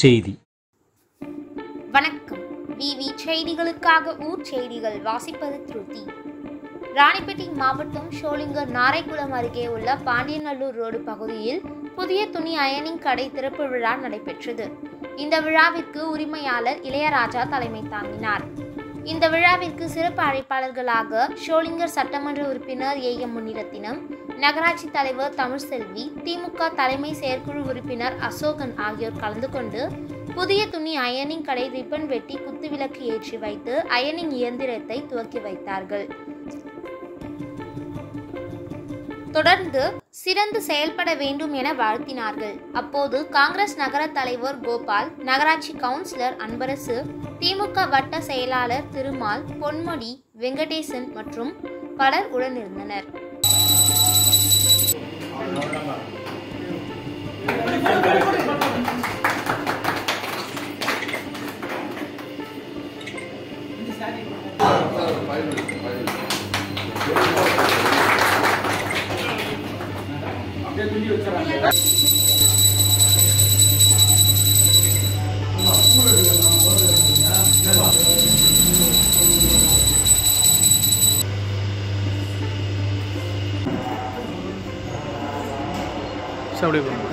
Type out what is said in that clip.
செய்தி வணக்கம் விவி செய்திகளுக்காக ஊர் செய்திகள் வாசிப்பது திருதி ராணிப்பேட்டை மாவட்டம் ஷோலிங்கர் நாரைக்குளம் அருகே உள்ள பாண்டியநல்லூர் ரோடு பகுதியில் புதிய துணி அயனிங் கடை திறப்பு விழா நடைபெற்றது இந்த விழாவிற்கு உரிமையாளர் இளையராஜா தலைமை தாங்கினார் இந்த விழாவிற்கு சிறப்பு அழைப்பாளர்களாக ஷோலிங்கர் சட்டமன்ற உறுப்பினர் ஏ எம் முனிரத்தினம் நகராட்சி தலைவர் தமிழ்செல்வி திமுக தலைமை செயற்குழு உறுப்பினர் அசோகன் ஆகியோர் கலந்து கொண்டு புதிய துணி அயனிங் கடை ரிப்பன் வெட்டி குத்துவிளக்கு ஏற்றி வைத்து அயனிங் இயந்திரத்தை துவக்கி வைத்தார்கள் தொடர்ந்து சிறந்து செயல்பட வேண்டும் என வாழ்த்தினார்கள் அப்போது காங்கிரஸ் நகர தலைவர் கோபால் நகராட்சி கவுன்சிலர் அன்பரசு திமுக வட்ட செயலாளர் திருமால் பொன்முடி வெங்கடேசன் மற்றும் பலர் உடனிருந்தனர் சரி அப்படியே போங்க